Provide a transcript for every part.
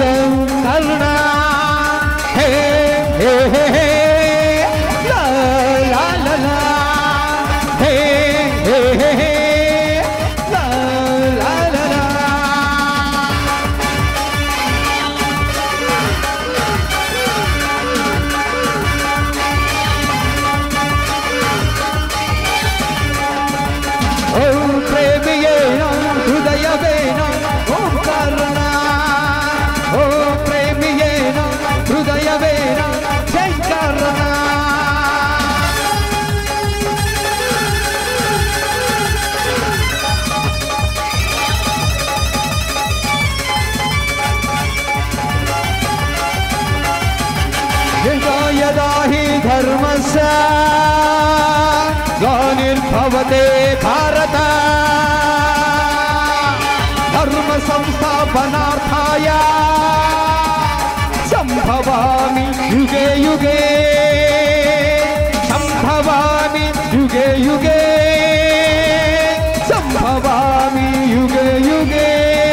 ಕರ್ಣ ಹೇ ಹೇ ಹೇ ಹೇ ಲಾ ಲಾ ಲಾ ಲಾ ಹೇ ಹೇ ಹೇ ಹೇ ಲಾ ಲಾ ಲಾ ಲಾ ಓ ಪ್ರೇಮಿಯೇನೋ ಹೃದಯವೇನೋ ಓಂಕಾರಣ ಓ ಪ್ರೇಮಿಯೇನೋ ಹೃದಯವೇನೋ ಶಂಕರಣ यदा यदा हि धर्मस्य ग्लानिर्भवते भारत धर्म संस्थापनार्थाय सम्भवामि युगे युगे सम्भवामि युगे युगे सम्भवामि युगे युगे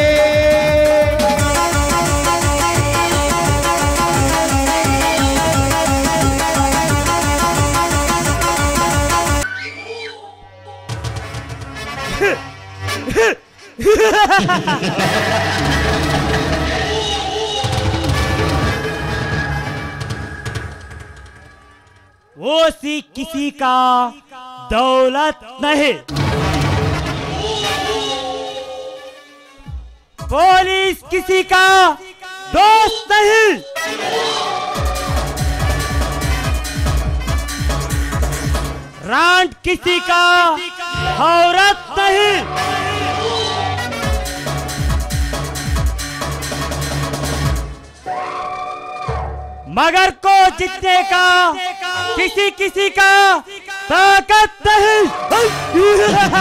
ओसी किसी का दौलत नहीं पुलिस किसी का दोस्त नहीं रांट किसी का औरत नहीं मगर को जीतने का किसी किसी का ताकत नहीं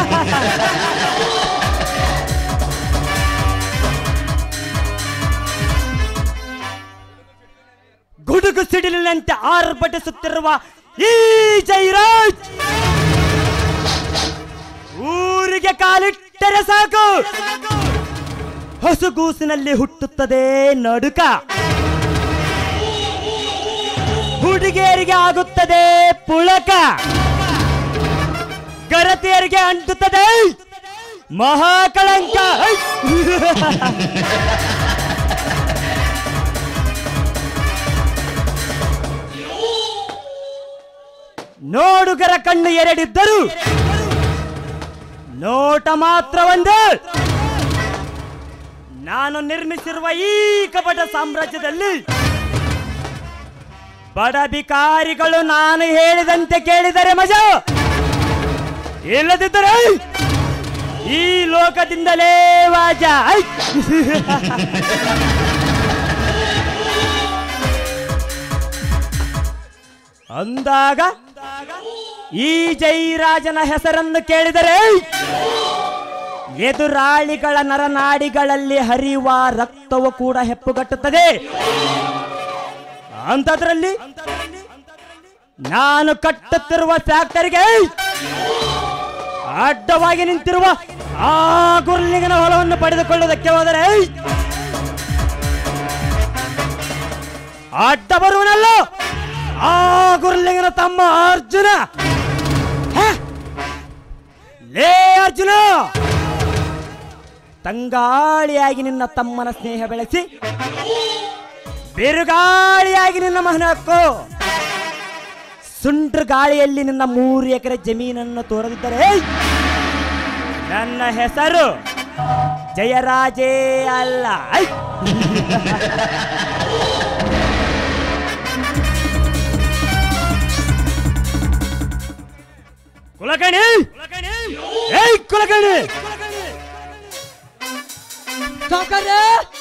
ಗುಡುಗು ಸಿಡಿಲಿನಂತೆ ಆರ್ಭಟಿಸುತ್ತಿರುವ ಈ ಜೈರಾಜ್ ಊರಿಗೆ ಕಾಲಿಟ್ಟರೆ ಸಾಕು ಹೊಸಗೂಸಿನಲ್ಲಿ ಹುಟ್ಟುತ್ತದೆ ನಡುಕ ಹುಡುಗಿಯರಿಗೆ ಆಗುತ್ತದೆ ಪುಳಕ ಗರತಿಯರಿಗೆ ಅಂಟುತ್ತದೆ ಮಹಾಕಳಂಕ ನೋಡುಗರ ಕಣ್ಣು ಎರಡಿದ್ದರು ನೋಟ ಮಾತ್ರ ಒಂದೇ ನಾನು ನಿರ್ಮಿಸಿರುವ ಈ ಕಪಟ ಸಾಮ್ರಾಜ್ಯದಲ್ಲಿ ಬಡ ಬಿಕಾರಿಗಳು ನಾನು ಹೇಳಿದಂತೆ ಕೇಳಿದರೆ ಮಜಾ ಇಲ್ಲದಿದ್ದರೆ ಈ ಲೋಕದಿಂದಲೇ ವಾಜ ಐ! ಅಂದಾಗ ಈ ಜೈರಾಜನ ಹೆಸರನ್ನು ಕೇಳಿದರೆ ಎದುರಾಳಿಗಳ ನರನಾಡಿಗಳಲ್ಲಿ ಹರಿಯುವ ರಕ್ತವು ಕೂಡ ಹೆಪ್ಪುಗಟ್ಟುತ್ತದೆ ಅಂಥದ್ರಲ್ಲಿ ನಾನು ಕಟ್ಟುತ್ತಿರುವ ಫ್ಯಾಕ್ಟರಿಗೆ ಅಡ್ಡವಾಗಿ ನಿಂತಿರುವ ಆ ಗುರುಲಿಂಗನ ಹೊಲವನ್ನು ಪಡೆದುಕೊಳ್ಳುವುದಕ್ಕೆ ಹೋದರೆ ಅಡ್ಡ ಬರುವನಲ್ಲ ಆ ಗುರುಲಿಂಗನ ತಮ್ಮ ಅರ್ಜುನ ಹ? ಲೇ ಅರ್ಜುನ ತಂಗಾಳಿಯಾಗಿ ನಿನ್ನ ತಮ್ಮನ ಸ್ನೇಹ ಬೆಳೆಸಿ ಬಿರುಗಾಳಿಯಾಗಿ ನಿನ್ನ ಮಹನ ಹಕ್ಕು ಸುಂಡ್ರ ಗಾಳಿಯಲ್ಲಿ ನಿನ್ನ ಮೂರು ಎಕರೆ ಜಮೀನನ್ನು ತೋರದಿದ್ದರೆ ನನ್ನ ಹೆಸರು ಜಯರಾಜೇ ಅಲ್ಲ ಐ! ಕುಲಕರ್ಣಿ ಏಯ್ ಕುಲಕರ್ಣಿ ಸಾವುಕಾರ್ರೆ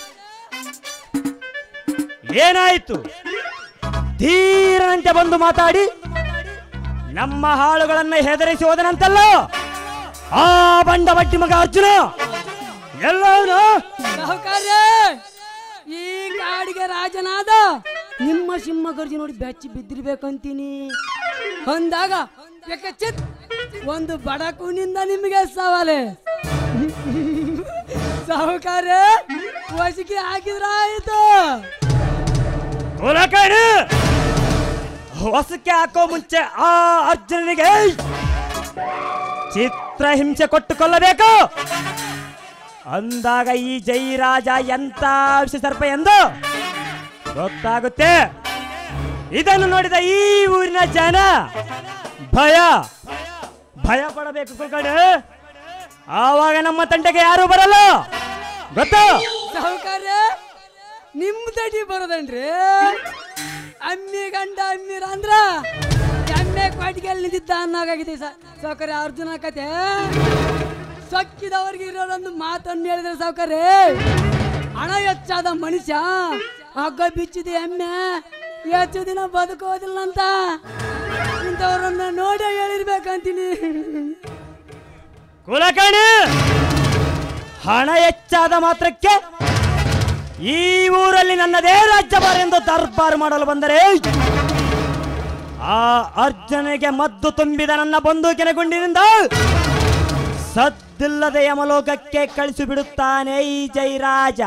ಏನಾಯ್ತು ಧೀರನಂತೆ ಬಂದು ಮಾತಾಡಿ ನಮ್ಮ ಹಾಳುಗಳನ್ನ ಹೆದರಿಸಿ ಹೋದನಂತಲ್ಲ ಆ ಬಂಡ ಬಟ್ಟಿ ಮಗ ಅರ್ಜುನ ಎಲ್ಲವನು ಸಾವುಕಾರ್ರೆ ಈ ಕಾಡಿಗೆ ರಾಜನಾದ ನಿಮ್ಮ ಸಿಂಹ ಗರ್ಜಿ ನೋಡಿ ಬೆಚ್ಚಿ ಬಿದ್ದಿರ್ಬೇಕಂತೀನಿ ಅಂದಾಗ ಚಿತ್ ಒಂದು ಬಡಕುನಿಂದ ನಿಮಗೆ ಸವಾಲೆ ಸಾವುಕಾರ್ರೆ ವಸಿಗೆ ಹಾಕಿದ್ರ ಆಯ್ತು ಕುಲಕರ್ಣಿ ಹೊಸಕ್ಕೆ ಹಾಕೋ ಮುಂಚೆ ಆ ಅರ್ಜುನನಿಗೆ ಚಿತ್ರಹಿಂಸೆ ಕೊಟ್ಟು ಕೊಲ್ಲಬೇಕು ಅಂದಾಗ ಈ ಜೈರಾಜ ಎಂತ ವಿಷ ಸರ್ಪ ಎಂದು ಗೊತ್ತಾಗುತ್ತೆ ಇದನ್ನು ನೋಡಿದ ಈ ಊರಿನ ಜನ ಭಯ ಭಯ ಪಡಬೇಕು ಕುಲಕರ್ಣಿ ಆವಾಗ ನಮ್ಮ ತಂಡಕ್ಕೆ ಯಾರು ಬರಲ್ಲ ಗೊತ್ತು ಸಾಹುಕಾರ ನಿಮ್ ತಟಿ ಬರೋದನ್ರಿ ಅಮ್ಮಿ ಗಂಡ ಅಮ್ಮಿರ ಅಂದ್ರ ಎಮ್ಮೆ ಕೊಟ್ಟಿಗೆಲ್ಲಿ ನಿಂತಿದ್ದ ಅನ್ನೋಗಾಗಿದೆ ಸಾವುಕಾರ ಅರ್ಜುನ ಕತೆ ಸೊಕ್ಕಿದವ್ರಿಗೆ ಇರೋದೊಂದು ಮಾತನ್ನು ಹೇಳಿದ್ರೆ ಸಾವುಕಾರೆ ಹಣ ಹೆಚ್ಚಾದ ಮನುಷ್ಯ ಹಗ್ಗ ಬಿಚ್ಚಿದ ಎಮ್ಮೆ ಹೆಚ್ಚು ದಿನ ಬದುಕೋದಿಲ್ಲ ಅಂತ ಇಂಥವ್ರನ್ನ ನೋಡಿ ಹೇಳಿರ್ಬೇಕಂತೀನಿ ಕುಲಕರ್ಣಿ ಹಣ ಹೆಚ್ಚಾದ ಮಾತ್ರಕ್ಕೆ ಈ ಊರಲ್ಲಿ ನನ್ನದೇ ರಾಜ್ಯಭಾರ ಎಂದು ದರ್ಬಾರ್ ಮಾಡಲು ಬಂದರೆ ಆ ಅರ್ಜುನಿಗೆ ಮದ್ದು ತುಂಬಿದ ನನ್ನ ಬಂದೂಕಿನ ಗುಂಡಿನಿಂದ ಸದ್ದಿಲ್ಲದೆ ಯಮಲೋಕಕ್ಕೆ ಕಳಿಸಿ ಬಿಡುತ್ತಾನೆ ಈ ಜೈರಾಜ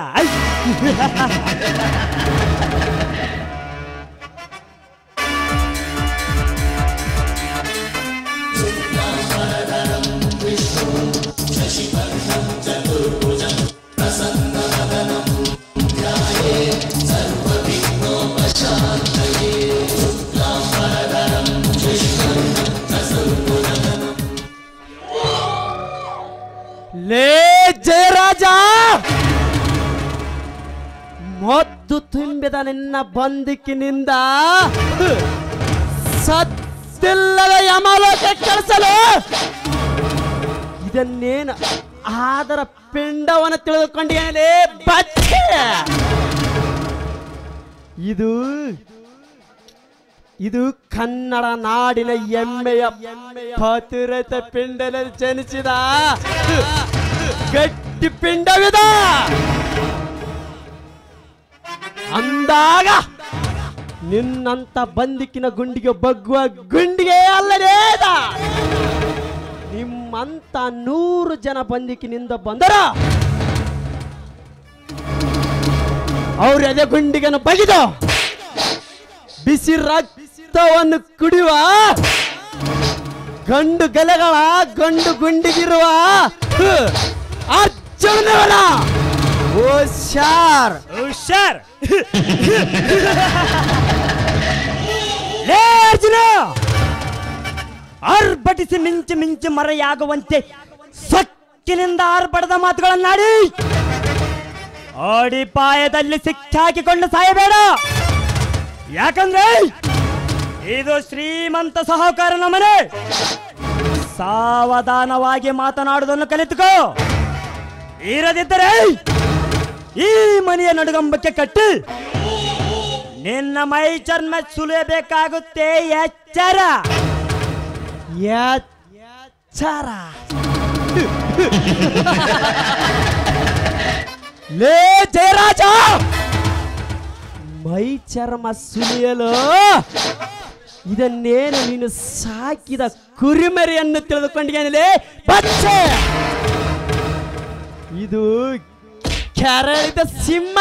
ಲೇ ಜಯರಾಜ ಮದ್ದು ತುಂಬಿದ ನಿನ್ನ ಬಂದಿಕ್ಕಿನಿಂದ ಸತ್ತಿಲ್ಲದ ಯಮಲೋಕ ಕಳಿಸಲು ಇದನ್ನೇನು ಆದರ ಪಿಂಡವನ್ನು ತಿಳಿದುಕೊಂಡಿಯೇ ಬಚ್ಚೆ ಇದು ಇದು ಕನ್ನಡ ನಾಡಿನ ಎಮ್ಮೆಯ ಪತಿರತ ಪಿಂಡದಲ್ಲಿ ಜನಿಸಿದ ಗಟ್ಟಿ ಪಿಂಡವಿದ ಅಂದಾಗ ನಿನ್ನಂತ ಬಂದಿಕ್ಕಿನ ಗುಂಡಿಗೆ ಬಗ್ಗುವ ಗುಂಡಿಗೆ ಅಲ್ಲದೇದ ನಿಮ್ಮಂತ ನೂರು ಜನ ಬಂದಿಕ್ಕಿನಿಂದ ಬಂದರ ಅವ್ರ ಎದೆ ಗುಂಡಿಗೆನು ಬಗಿದು ಬಿಸಿ ರಕ್ತವನ್ನು ಕುಡಿಯುವ ಗಂಡು ಗಲೆಗಳ ಗಂಡು ಗುಂಡಿಗಿರುವ ಅರ್ಜುನವನ ಓ ಶಾರ್ ಹುಷಾರ್ ಲೇ ಅರ್ಜುನ ಆರ್ಭಟಿಸಿ ಮಿಂಚು ಮಿಂಚು ಮರೆಯಾಗುವಂತೆ ಸೊಕ್ಕಿನಿಂದ ಆರ್ಭಟದ ಮಾತುಗಳನ್ನಾಡಿ ಅಡಿಪಾಯದಲ್ಲಿ ಸಿಕ್ಕಾಕಿಕೊಂಡು ಸಾಯಬೇಡ ಯಾಕಂದ್ರೆ ಇದು ಶ್ರೀಮಂತ ಸಹಕಾರನ ಮನೆ ಸಾವಧಾನವಾಗಿ ಮಾತನಾಡುವುದನ್ನು ಕಲಿತುಕೋ ಇರದಿದ್ದರೆ ಈ ಮನೆಯ ನಡುಗಂಬಕ್ಕೆ ಕಟ್ಟಿ ನಿನ್ನ ಮೈ ಚರ್ಮ ಸುಲಿಯಬೇಕಾಗುತ್ತೆ ಎಚ್ಚರ ಎಚ್ಚರ ಲೇ ಜಯರಾಜ ಮೈ ಚರ್ಮ ಸುಲಿಯಲು ಇದನ್ನೇನು ನೀನು ಸಾಕಿದ ಕುರಿಮರಿಯನ್ನು ತಿಳಿದುಕೊಂಡಿದ್ದೇನೆ ಬಚ್ಚೆ ಇದು ಕೆರಳಿದ ಸಿಂಹ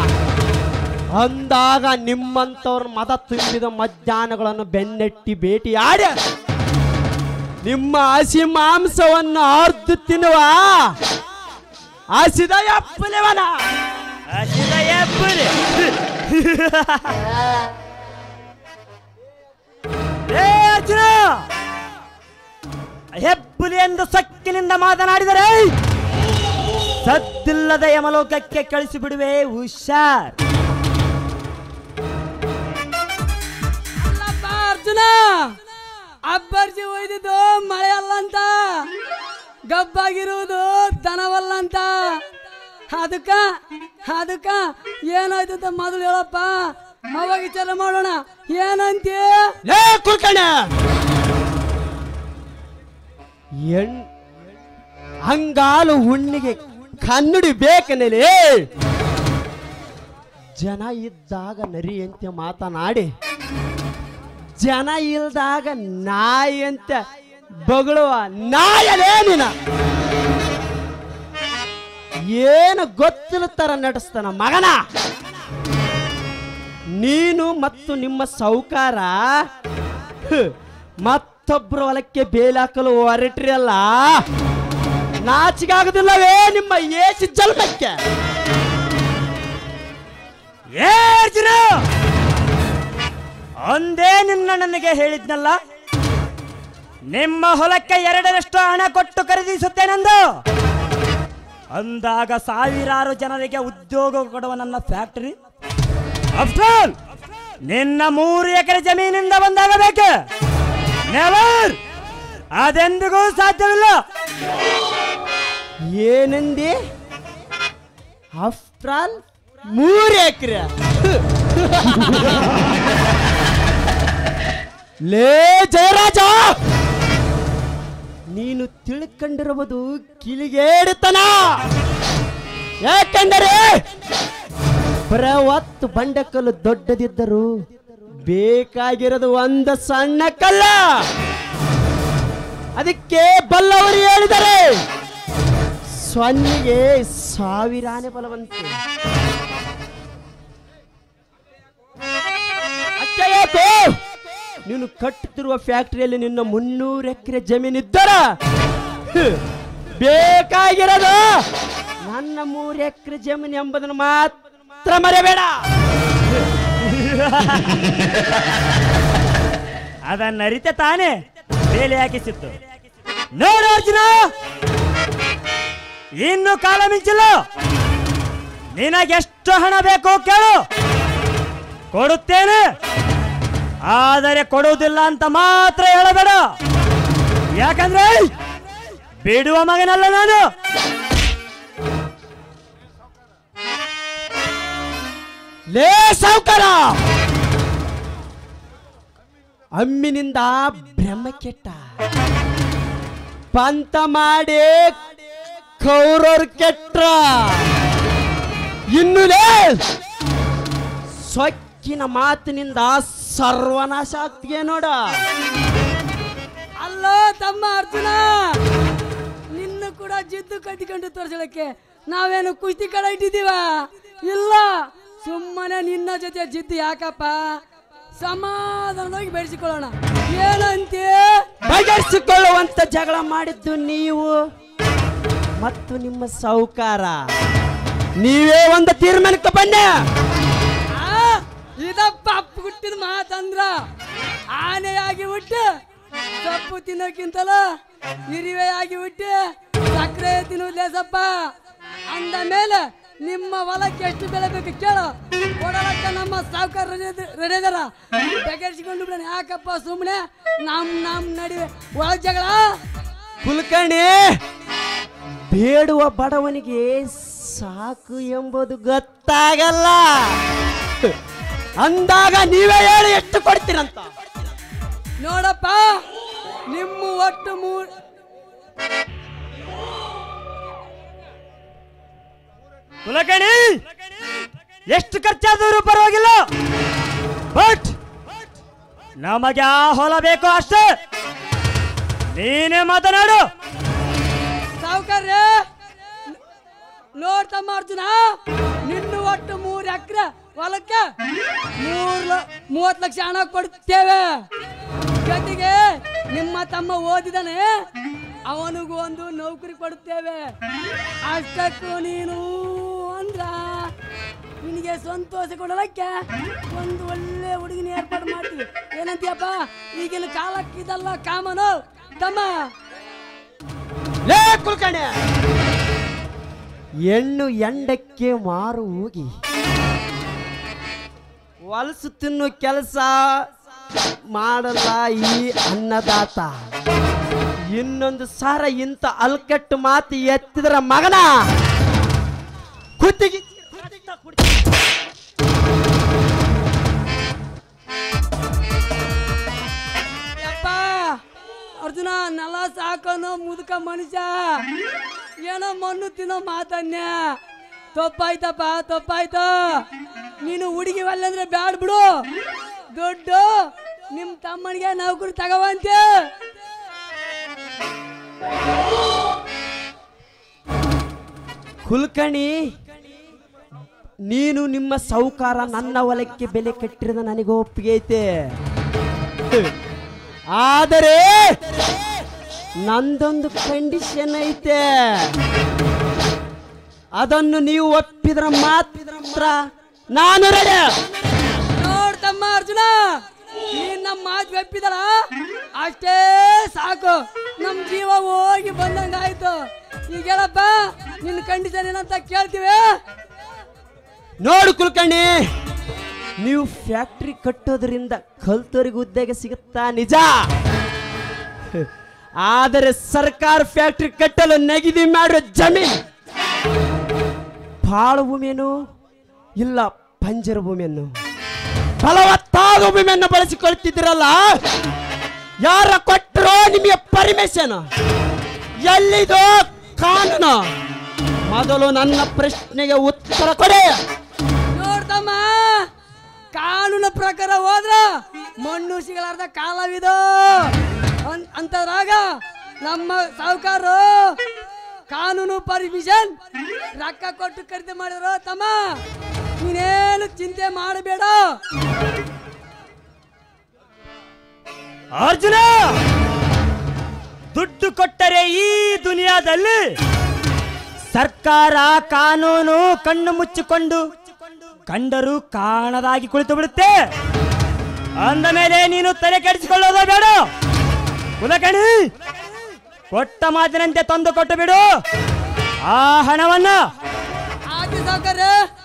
ಅಂದಾಗ ನಿಮ್ಮಂಥವ್ರ ಮದ ತುಂಬಿದ ಮಧ್ಯಾಹ್ನಗಳನ್ನು ಬೆನ್ನಟ್ಟಿ ಭೇಟಿಯಾಡಿ ನಿಮ್ಮ ಹಸಿ ಮಾಂಸವನ್ನು ಅರ್ದು ತಿನ್ನುವ ಹಸಿದ ಎಪ್ಪಲಿವನ ಹಸಿದ ಎಬ್ಬುಲಿ. ಏ ಅರ್ಜುನ ಹೆಬ್ಬುಲಿ ಎಂದು ಸಕ್ಕಿನಿಂದ ಮಾತನಾಡಿದರೆ ಸದ್ದಿಲ್ಲದ ಯಮಲೋಕಕ್ಕೆ ಕಳಿಸಿ ಬಿಡುವೆ ಹುಷಾರ್ ಅಲ್ಲಪ್ಪ ಅರ್ಜುನ ಅಬ್ಬರ್ಜಿ ಒಯ್ದಿದ್ದು ಮಳೆ ಅಲ್ಲ ಅಂತ ಗಬ್ಬಾಗಿರುವುದು ದನವಲ್ಲ ಅಂತ ಅದಕ್ಕ ಅದಕ್ಕ ಏನಾಯ್ತು ಅಂತ ಮೊದಲು ಹೇಳಪ್ಪ ಅವಾಗ ವಿಚಾರ ಮಾಡೋಣ ಏನಂತೀಯ ಲೇ ಕುಲ್ಕಣ ಎಣ್ ಹಂಗಾಲು ಹುಣ್ಣಿಗೆ ಕನ್ನಡಿ ಬೇಕನೇಲಿ ಜನ ಇದ್ದಾಗ ನರಿಯಂತೆ ಮಾತನಾಡಿ ಜನ ಇಲ್ದಾಗ ನಾಯಿ ಅಂತ ಬಗಳುವ ನಾಯಲೇ ನೀನ ಏನು ಗೊತ್ತಿಲ್ಲ ತರ ನಟಿಸ್ತಾನ ಮಗನ ನೀನು ಮತ್ತು ನಿಮ್ಮ ಸೌಕಾರ ಹ್, ಮತ್ತೊಬ್ಬರ ಹೊಲಕ್ಕೆ ಬೇಲಾಕಲು ಹೊರಟ್ರಿ ಅಲ್ಲ ನಾಚಿಗಾಗುದಿಲ್ಲವೇ ನಿಮ್ಮ ಏಸು ಜನ್ಮಕ್ಕೆ ಏ ಅರ್ಜುನ ಒಂದೇ ನಿನ್ನ ನನಗೆ ಹೇಳಿದ್ನಲ್ಲ ನಿಮ್ಮ ಹೊಲಕ್ಕೆ ಎರಡರಷ್ಟು ಹಣ ಕೊಟ್ಟು ಖರೀದಿಸುತ್ತೇನೆಂದು ಅಂದಾಗ ಸಾವಿರಾರು ಜನರಿಗೆ ಉದ್ಯೋಗ ಕೊಡುವ ನನ್ನ ಫ್ಯಾಕ್ಟರಿ ಅಫ್ಟರ್ ನಿನ್ನ ಮೂರು ಎಕರೆ ಜಮೀನಿಂದ ಬಂದಾಗಬೇಕು ನೆವರ್ ಅದೆಂದಿಗೂ ಸಾಧ್ಯವಿಲ್ಲ ಏನಂದಿ ಆಫ್ಟರ್ ಆಲ್ ಮೂರು ಎಕರೆ ಲೇ ಜಯರಾಜ ನೀನು ತಿಳ್ಕೊಂಡಿರುವುದು ಕಿಲಿಗೇಡಿತನ ಯಾಕೆಂದರೆ ಪ್ರವತ್ತು ಬಂಡೆಕಲ್ಲು ದೊಡ್ಡದಿದ್ದರು ಬೇಕಾಗಿರೋದು ಒಂದು ಸಣ್ಣ ಕಲ್ಲ ಅದಕ್ಕೆ ಬಲ್ಲವರು ಹೇಳಿದರೆ ಸೊನ್ನೆಗೆ ಸಾವಿರಾನೆ ಬಲವಂತೆ ಅಷ್ಟೇ ಯಾಕೋ ನೀನು ಕಟ್ಟುತ್ತಿರುವ ಫ್ಯಾಕ್ಟರಿಯಲ್ಲಿ ನಿನ್ನ ಮುನ್ನೂರು ಎಕರೆ ಜಮೀನಿದ್ದರ ಹ್, ಬೇಕಾಗಿರೋದು ನನ್ನ ಮೂರು ಎಕರೆ ಜಮೀನು ಎಂಬುದನ್ನು ಮಾತ್ರ ಮರೆಯಬೇಡ ಅದನ್ನ ಅರಿತೆ ತಾನೇ ಬೇಲೆ ಹಾಕಿಸಿತ್ತು ನೋಡು ಅರ್ಜುನ ಇನ್ನು ಕಾಲ ಮಿಂಚಿಲ್ಲ ನಿನಗೆಷ್ಟು ಹಣ ಬೇಕು ಕೇಳು ಕೊಡುತ್ತೇನೆ ಆದರೆ ಕೊಡುವುದಿಲ್ಲ ಅಂತ ಮಾತ್ರ ಹೇಳಬೇಡ ಯಾಕಂದ್ರೆ ಬಿಡುವ ಮಗನಲ್ಲ ನಾನು ಲೇ ಸಾವುಕಾರ ಅಮ್ಮಿನಿಂದ ಬ್ರಹ್ಮ ಕೆಟ್ಟ ಪಂತ ಮಾಡಿ ಕೌರವ್ರು ಕೆಟ್ರ ಇನ್ನು ಲೇ ಸೊಕ್ಕಿನ ಮಾತಿನಿಂದ ಸರ್ವನಾಶ ಆಗ್ತಿಗೆ ನೋಡ ಅಲ್ಲೋ ತಮ್ಮ ಅರ್ಜುನ ನಿನ್ನ ಕೂಡ ಜಿದ್ದು ಕಟ್ಟಿಕೊಂಡು ತೋರಿಸಲಿಕ್ಕೆ ನಾವೇನು ಕುಸ್ತಿ ಕಡ ಇಟ್ಟಿದ್ದೀವ ಇಲ್ಲ ಸುಮ್ಮನೆ ನಿನ್ನ ಜೊತೆ ಜಿದ್ದು ಯಾಕಪ್ಪ ಸಮಾಧಾನವಾಗಿ ಬೆಳೆಸಿಕೊಳ್ಳೋಣ ಏನಂತೆ ಬಗೆಹರಿಸಿಕೊಳ್ಳುವಂತ ಜಗಳ ಮಾಡಿದ್ದು ನೀವು ಮತ್ತು ನಿಮ್ಮ ಸೌಕಾರ ನೀವೇ ಒಂದು ತೀರ್ಮಾನಕ್ಕೆ ಬನ್ನಿ ಆ, ಇದಪ್ಪ ಅಪ್ಪ ಹುಟ್ಟಿದ ಮಾತಂದ್ರ ಆನೆಯಾಗಿ ಹುಟ್ಟು ಸೊಪ್ಪು ತಿನ್ನೋಕ್ಕಿಂತಲ ಇರಿವೆಯಾಗಿ ಹುಟ್ಟಿ ಸಕ್ಕರೆ ತಿನ್ನುವುದೇ ಸಪ್ಪ ಅಂದ ಮೇಲೆ ನಿಮ್ಮ ಹೊಲಕ್ಕೆ ಎಷ್ಟು ಬೆಲೆ ಬೇಕು ಕೇಳು ಕೊಡಲಕ್ಕ ನಮ್ಮ ಸಾವುಕಾರ ರೆಡಿ ಅದಾರ ಬಗೆಹರಿಸಿಕೊಂಡು ಬಿಡೋಣ ಯಾಕಪ್ಪ ಸುಮ್ಮನೆ ನಮ್ ನಮ್ ನಡುವೆ ಒಳಗ್ ಜಗಳ ಕುಲಕರ್ಣಿ ಬೇಡುವ ಬಡವನಿಗೆ ಸಾಕು ಎಂಬುದು ಗೊತ್ತಾಗಲ್ಲ ಅಂದಾಗ ನೀವೇ ಹೇಳಿ ಎಷ್ಟು ಕೊಡ್ತೀರಂತ ನೋಡಪ್ಪ ನಿಮ್ಮ ಒಟ್ಟು ಮೂರ್ ಕುಲಕರ್ಣಿ ಎಷ್ಟು ಖರ್ಚಾದರೂ ಪರವಾಗಿಲ್ಲ ಬಟ್ ನಮಗೆ ಆ ಹೊಲ ಬೇಕು ಅಷ್ಟೇ ನೀನೇ ಮಾತನಾಡು ಸಾವುಕಾರ್ರೆ ನೋಡ್ತಮ್ಮ ಅರ್ಜುನ ನಿನ್ನ ಒಟ್ಟು ಮೂರು ಎಕರೆ ಹೊಲಕ್ಕೆ ಮೂರ್ ಲ- ಮೂವತ್ತು ಲಕ್ಷ ಹಣ ಕೊಡ್ತೇವೆ ಜೊತೆಗೆ ನಿಮ್ಮ ತಮ್ಮ ಓದಿದಾನೆ ಅವನಿಗೂ ಒಂದು ನೌಕರಿ ಕೊಡುತ್ತೇವೆ ಅಷ್ಟಕ್ಕೂ ನೀನು ಅಂದ್ರ ನಿನಗೆ ಸಂತೋಷ ಕೊಡಲಕ್ಕೆ ಒಂದು ಒಳ್ಳೆ ಹುಡುಗಿನ ಏರ್ಪಾಡು ಮಾಡ್ತೀವಿ ಏನಂತೀಯಪ್ಪ ಈಗಿನ ಕಾಲಕ್ಕೆ ಇದಲ್ಲ ಕಾಮನು ತಮ್ಮ ಲೇ ಕುಲಕರ್ಣಿ ಹೆಣ್ಣು ಎಂಡಕ್ಕೆ ಮಾರು ಹೋಗಿ ಹೊಲಸು ತಿನ್ನು ಕೆಲಸ ಮಾಡಲ್ಲ ಈ ಅನ್ನದಾತ ಇನ್ನೊಂದು ಸಾರ ಇಂಥ ಅಲ್ಕಟ್ಟು ಮಾತು ಎತ್ತಿದ್ರ ಮಗನ ಕುತ್ತಿಗೆ ಯಪ್ಪ ಅರ್ಜುನ ನೆಲ ಸಾಕೋನು ಮುದುಕ ಮನುಷ್ಯ ಏನೋ ಮಣ್ಣು ತಿನ್ನೋ ಮಾತನ್ಯ ತಪ್ಪಾಯ್ತಪ್ಪ ತಪ್ಪಾಯ್ತು ನೀನು ಹುಡುಗಿ ಒಲ್ಲೆಂದ್ರೆ ಬ್ಯಾಡ್ ಬಿಡು ದುಡ್ಡು ನಿಮ್ ತಮ್ಮನಿಗೆ ನೌಕರಿ ತಗೋವಂತೆ ಕುಲ್ಕಣಿ ನೀನು ನಿಮ್ಮ ಸೌಕಾರ ನನ್ನ ಹೊಲಕ್ಕೆ ಬೆಲೆ ಕಟ್ಟಿರೋದು ನನಗೆ ಒಪ್ಪಿಗೆ ಐತೆ ಆದರೆ ನಂದೊಂದು ಕಂಡೀಷನ್ ಐತೆ ಅದನ್ನು ನೀವು ಒಪ್ಪಿದ್ರ ಮಾತ್ರ ನಾನು ರೆಡಿ ನೋಡ್ತಮ್ಮ ಅರ್ಜುನ ನೀನ್ ನಮ್ಮ ಮಾತು ಒಪ್ಪಿದಳ ಅಷ್ಟೇ ಸಾಕು ನಮ್ ಜೀವ ಹೋಗಿ ಬಂದಂಗ ಆಯ್ತು ಈಗ ಹೇಳಪ್ಪ ನಿನ್ನ ಕಂಡೀಷನ್ ಏನಂತ ಕೇಳ್ತೀವಿ ನೋಡು ಕುಲ್ಕರ್ಣಿ ನೀವು ಫ್ಯಾಕ್ಟ್ರಿ ಕಟ್ಟೋದ್ರಿಂದ ಕಲ್ತೋರಿಗೆ ಉದ್ಯೋಗ ಸಿಗುತ್ತಾ ನಿಜ ಆದರೆ ಸರ್ಕಾರ ಫ್ಯಾಕ್ಟ್ರಿ ಕಟ್ಟಲು ನಿಗದಿ ಮಾಡುವ ಜಮೀನ್ ಪಾಳು ಭೂಮಿಯನ್ನು ಇಲ್ಲ ಪಂಜರ ಭೂಮಿಯನ್ನು ಫಲವತ್ತಾದ ಭೂಮಿಯನ್ನು ಬಳಸಿಕೊಳ್ತಿದ್ದೀರಲ್ಲ ಯಾರ ಕೊಟ್ಟರೋ ನಿಮಗೆ ಪರ್ಮಿಷನ್ ಎಲ್ಲಿದೋ ಕಾನೂನು ಮೊದಲು ನನ್ನ ಪ್ರಶ್ನೆಗೆ ಉತ್ತರ ಕೊಡಿ ನೋಡ್ತಮ್ಮ ಕಾನೂನು ಪ್ರಕಾರ ಹೋದ್ರ ಮಣ್ಣು ಸಿಗಲಾರ್ದ ಕಾಲವಿದು ಅನ್- ಅಂತದ್ರಾಗ ನಮ್ಮ ಸಾಹುಕಾರರು ಕಾನೂನು ಪರ್ಮಿಷನ್ ರೊಕ್ಕ ಕೊಟ್ಟು ಖರೀದಿ ಮಾಡಿದ್ರು ತಮ್ಮ ನೀನೇನು ಚಿಂತೆ ಮಾಡಬೇಡ ಅರ್ಜುನ ದುಡ್ಡು ಕೊಟ್ಟರೆ ಈ ದುನಿಯಾದಲ್ಲಿ ಸರ್ಕಾರ ಕಾನೂನು ಕಣ್ಣು ಮುಚ್ಚಿಕೊಂಡು ಕಂಡರೂ ಕಾಣದಾಗಿ ಕುಳಿತು ಬಿಡುತ್ತೆ ಅಂದ ಮೇಲೆ ನೀನು ತಲೆ ಕೆಡಿಸಿಕೊಳ್ಳೋದು ಬೇಡ ಕುಲಕಣಿ ಕೊಟ್ಟ ಮಾತಿನಂತೆ ತಂದು ಕೊಟ್ಟು ಬಿಡು ಆ ಹಣವನ್ನ ಆಯ್ತು ಸಾವುಕಾರ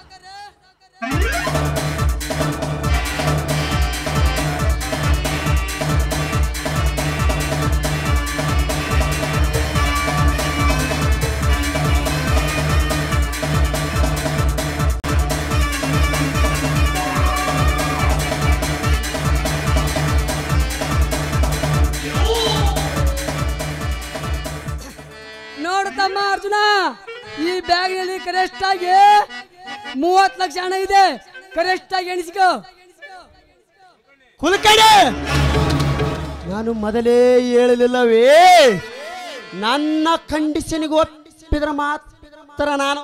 ನೋಡು ತಮ್ಮ ಅರ್ಜುನ ಈ ಬ್ಯಾಗ್ನಲ್ಲಿ ಕರೆಕ್ಟ್ ಆಗಿ ಮೂವತ್ತು ಲಕ್ಷ ಹಣ ಇದೆ ಕರೆಕ್ಟ್ ಆಗಿ ಎಣಿಸಿಕೋ ಕುಲಕಡೆ ನಾನು ಮೊದಲೇ ಹೇಳಲಿಲ್ಲವೇ ನನ್ನ ಕಂಡೀಷನ್ಗೆ ಒಪ್ಪಿದ್ರ ಮಾತ್ರ ನಾನು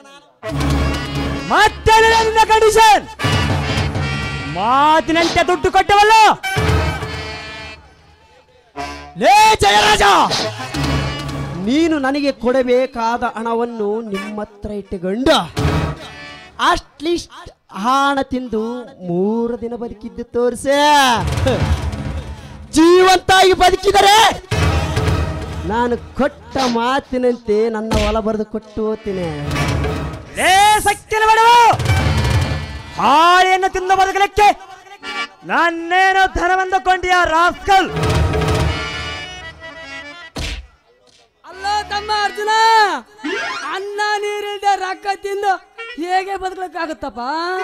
ಮತ್ತೆ ನಿನ್ನ ಕಂಡೀಷನ್ ಮಾತಿನಂತೆ ದುಡ್ಡು ಕೊಟ್ಟವಲ್ಲ ಲೇ ಜಯರಾಜ ನೀನು ನನಗೆ ಕೊಡಬೇಕಾದ ಹಣವನ್ನು ನಿಮ್ಮ ಹತ್ರ ಇಟ್ಟುಕೊಂಡು ಅಟ್ಲೀಸ್ಟ್ ಹಣ ತಿಂದು ಮೂರು ದಿನ ಬದುಕಿದ್ದು ತೋರಿಸೆ ಜೀವಂತಾಗಿ ಬದುಕಿದರೆ ನಾನು ಕೊಟ್ಟ ಮಾತಿನಂತೆ ನನ್ನ ಹೊಲ ಬರೆದು ಕೊಟ್ಟು ಹೋಗ್ತೀನಿ ಲೇ ಸಕ್ಕಿನ ಬಡವ ಹಾಳೆಯನ್ನು ತಿಂದು ಬದುಕಲಿಕ್ಕೆ ನನ್ನೇನೋ ಧನವೆಂದು ಕೊಂಡಿಯ ರಾಸ್ಕಲ್ ಅಲ್ಲ ತಮ್ಮ ಅರ್ಜುನ ಅನ್ನ ನೀರಿಲ್ದೆ ರೊಕ್ಕ ತಿಂದು ಹೇಗೆ ಬದುಕಲಿಕ್ಕಾಗುತ್ತಪ್ಪ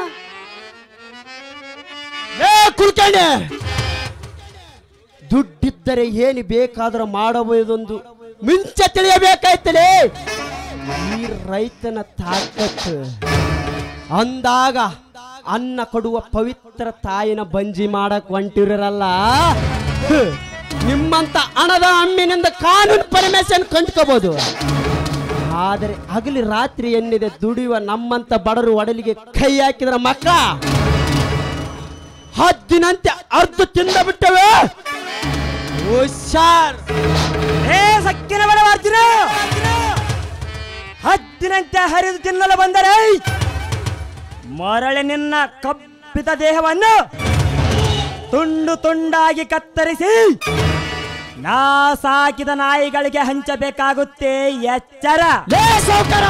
ಲೇ ಕುಲ್ಕರ್ಣೆ ದುಡ್ಡಿದ್ದರೆ ಏನು ಬೇಕಾದರೂ ಮಾಡಬಹುದೊಂದು ಮುಂಚೆ ತಿಳಿಯಬೇಕಾಯ್ತಲೇ ಈ ರೈತನ ತಾಕತ್ತು ಅಂದಾಗ ಅನ್ನ ಕೊಡುವ ಪವಿತ್ರ ತಾಯಿನ ಬಂಜಿ ಮಾಡಕ್ ಹೊಂಟಿರಲ್ಲ ಹ್, ನಿಮ್ಮಂತ ಹಣದ ಅಮ್ಮಿನಿಂದ ಕಾನೂನು ಪರ್ಮಿಷನ್ ಕಂಡ್ಕೋಬಹುದು ಆದರೆ ಹಗಲಿ ರಾತ್ರಿ ಎನ್ನಿದೆ ದುಡಿಯುವ ನಮ್ಮಂತ ಬಡರು ಒಡಲಿಗೆ ಕೈ ಹಾಕಿದ್ರ ಮಕ್ಕಳ ಹದ್ದಿನಂತೆ ಅರ್ಧ ತಿಂದ ಬಿಟ್ಟವೆ ಹುಷಾರ್ ಲೇ ಸಕ್ಕಿನ ಬಡವ ಅರ್ಜುನ ಹದ್ದಿನಂತೆ ಹರಿದು ತಿನ್ನಲು ಬಂದರೆ ಮರಳಿ ನಿನ್ನ ಕಬ್ಬಿದ ದೇಹವನ್ನು ತುಂಡು ತುಂಡಾಗಿ ಕತ್ತರಿಸಿ ನಾ ಸಾಕಿದ ನಾಯಿಗಳಿಗೆ ಹಂಚಬೇಕಾಗುತ್ತೆ ಎಚ್ಚರ ಲೇ ಸೌಕರ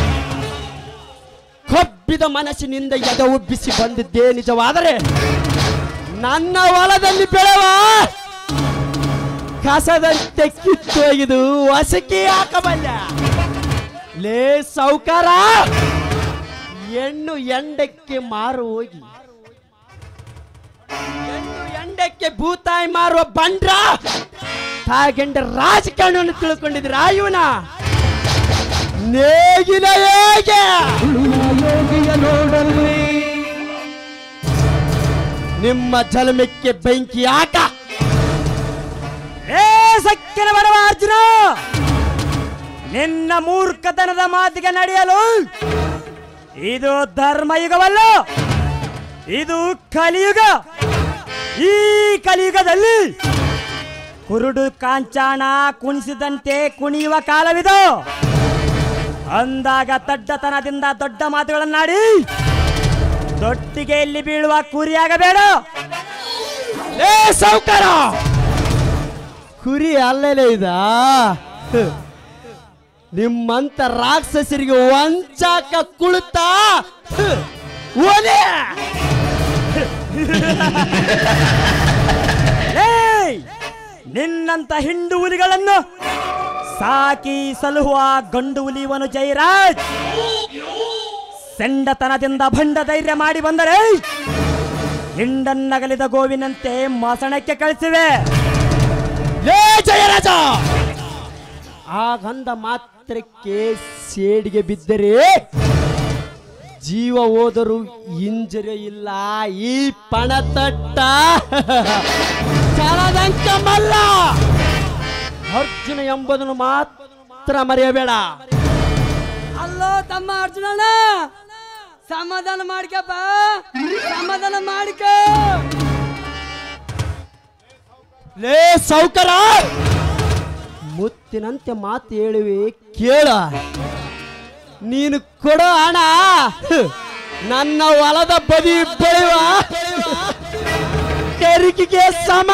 ಕೊಬ್ಬಿದ ಮನಸ್ಸಿನಿಂದ ಎದೆ ಉಬ್ಬಿಸಿ ಬಂದಿದ್ದೇ ನಿಜವಾದರೆ ನನ್ನ ಹೊಲದಲ್ಲಿ ಬೆಳೆವ ಕಸದಂತೆ ಕಿತ್ತೊಯ್ದು ಹೊಸಕಿ ಹಾಕಬಲ್ಲ ಲೇ ಸೌಕಾರ ಹೆಣ್ಣು ಎಂಡಕ್ಕೆ ಮಾರು ಹೋಗಿ ಹೆಣ್ಣು ಎಂಡಕ್ಕೆ ಭೂತಾಯಿ ಮಾರುವ ಬಂಡ್ರ ತಾಗಂಡ ರಾಜಕಾರಣವನ್ನು ತಿಳ್ಕೊಂಡಿದ್ರ ಇವನ ನೇಗಿಲ ಹೇಗೆ ನಿಮ್ಮ ಜಲಮಕ್ಕೆ ಬೆಂಕಿ ಆಟ ಏ ಸಕ್ಕಿನ ಬಡವ ಅರ್ಜುನ ನಿನ್ನ ಮೂರ್ಖತನದ ಮಾತಿಗೆ ನಡೆಯಲು ಇದು ಧರ್ಮಯುಗವಲ್ಲ ಇದು ಕಲಿಯುಗ ಈ ಕಲಿಯುಗದಲ್ಲಿ ಕುರುಡು ಕಾಂಚಾಣ ಕುಣಿಸಿದಂತೆ ಕುಣಿಯುವ ಕಾಲವಿದು ಅಂದಾಗ ತಡ್ಡತನದಿಂದ ದೊಡ್ಡ ಮಾತುಗಳನ್ನಾಡಿ ದೊಟ್ಟಿಗೆಯಲ್ಲಿ ಬೀಳುವ ಕುರಿಯಾಗಬೇಡ ಲೇ ಸಾವುಕಾರ ಕುರಿ ಅಲ್ಲೇಲೆ ಇದ ನಿಮ್ಮಂತ ರಾಕ್ಷಸರಿಗೆ ವಂಚಾಕ ಕುಳಿತಾ ಓಲೆ ಏಯ್! ನಿನ್ನಂತ ಹಿಂಡು ಹುಲಿಗಳನ್ನು ಸಾಕಿ ಸಲುಹುವ ಗಂಡು ಹುಲಿಯವನು ಜೈರಾಜ್ ಸೆಂಡತನದಿಂದ ಭಂಡ ಧೈರ್ಯ ಮಾಡಿ ಬಂದರೆ ಹಿಂಡನ್ನಗಲಿದ ಗೋವಿನಂತೆ ಮಸಣಕ್ಕೆ ಕಳಿಸಿವೆ ಲೇ ಜಯರಾಜ ಆ ಗಂಧ ಮಾತ್ರಕ್ಕೆ ಸೇಡಿಗೆ ಬಿದ್ದರೆ ಜೀವ ಹೋದರೂ ಇಂಜರಿ ಇಲ್ಲ ಈ ಪಣತಟ್ಟ ಚಲದಂಕಮಲ್ಲ ಅರ್ಜುನ ಎಂಬುದನ್ನು ಮಾತ್ರ ಮರೆಯಬೇಡ ಅಲ್ಲೋ ತಮ್ಮ ಅರ್ಜುನಣ್ಣ ಸಮಾಧಾನ ಮಾಡ್ಕಪ್ಪ ಸಮಾಧಾನ ಮಾಡ್ಕ ಲೇ ಸೌಕರ ಮುತ್ತಿನಂತೆ ಮಾತು ಹೇಳುವೆ ಕೇಳ ನೀನು ಕೊಡೋ ಹಣ ನನ್ನ ಹೊಲದ ಬದಿ ಬೆಳೆಯುವ ತೆರಿಗೆಗೆ ಸಮ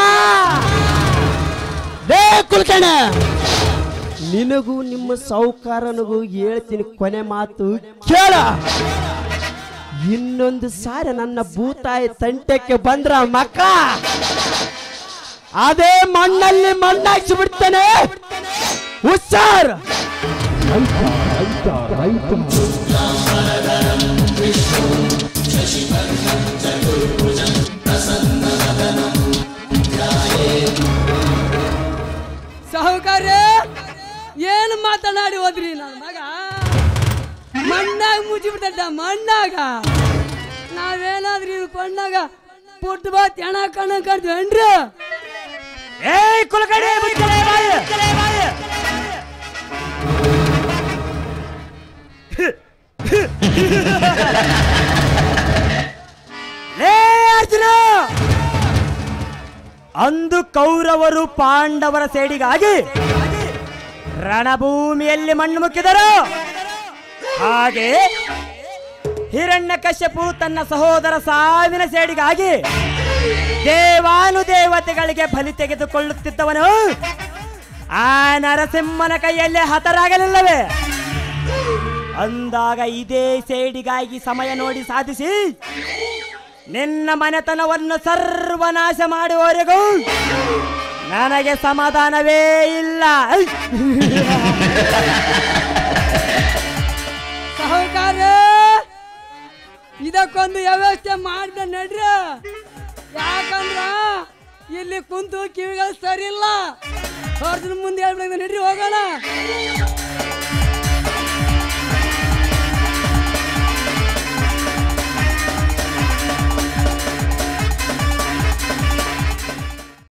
ಲೇ ಕುಲ್ಕಣ ನಿನಗೂ ನಿಮ್ಮ ಸೌಕಾರನಿಗೂ ಹೇಳ್ತೀನಿ ಕೊನೆ ಮಾತು ಕೇಳ ಇನ್ನೊಂದು ಸಾರಿ ನನ್ನ ಭೂತಾಯಿ ತಂಟೆಕ್ಕೆ ಬಂದ್ರ ಮಕ್ಕ ಅದೇ ಮಣ್ಣಲ್ಲಿ ಮಣ್ಣಾಕ್ಸಿ ಬಿಡ್ತಾನೆ ಹುಷಾರ್ ಸಾಹುಕಾರ ಏನು ಮಾತನಾಡಿ ಹೋದ್ರಿ ನನ್ನ ಮಗ ಮಣ್ಣಾಗ ಮುಚ್ಚಿಬಿಟ್ಟ ಮಣ್ಣಾಗ ನಾವೇನಾದ್ರೂ ಇದು ಕೊಂಡಾಗ ಪುಟ್ಟ ಬಾತ್ ಹೆಣ ಕಣ್ಣ ಕಾಣ್ತೀವೇನ್ರಿ ಏಯ್ ಕುಲಕರ್ಣಿ ಮುಚ್ಚಲೇ ಬಾಯಿ. ಲೇ ಅರ್ಜುನ ಅಂದು ಕೌರವರು ಪಾಂಡವರ ಸೇಡಿಗಾಗಿ ರಣಭೂಮಿಯಲ್ಲಿ ಮಣ್ಣು ಮುಕ್ಕಿದರು ಹಾಗೆ ಹಿರಣ್ಯಕಶ್ಯಪು ತನ್ನ ಸಹೋದರ ಸಾವಿನ ಸೇಡಿಗಾಗಿ ದೇವಾನುದೇವತೆಗಳಿಗೆ ಬಲಿ ತೆಗೆದುಕೊಳ್ಳುತ್ತಿದ್ದವನು ಆ ನರಸಿಂಹನ ಕೈಯಲ್ಲೇ ಹತರಾಗಲಿಲ್ಲವೇ ಅಂದಾಗ ಇದೇ ಸೇಡಿಗಾಗಿ ಸಮಯ ನೋಡಿ ಸಾಧಿಸಿ ನಿನ್ನ ಮನೆತನವನ್ನು ಸರ್ವನಾಶ ಮಾಡುವವರೆಗೂ ನನಗೆ ಸಮಾಧಾನವೇ ಇಲ್ಲ ಸಾಹುಕಾರ ಇದಕ್ಕೊಂದು ವ್ಯವಸ್ಥೆ ಮಾಡ್ದೆ ನಡ್ರಿ ಯಾಕಂದ್ರ ಇಲ್ಲಿ ಕುಂತು ಕಿವಿಗಳು ಸರಿ ಇಲ್ಲ ಅವ್ರ ಮುಂದೆ ಹೇಳ್ಬೇಕು ನಡ್ರಿ ಹೋಗೋಣ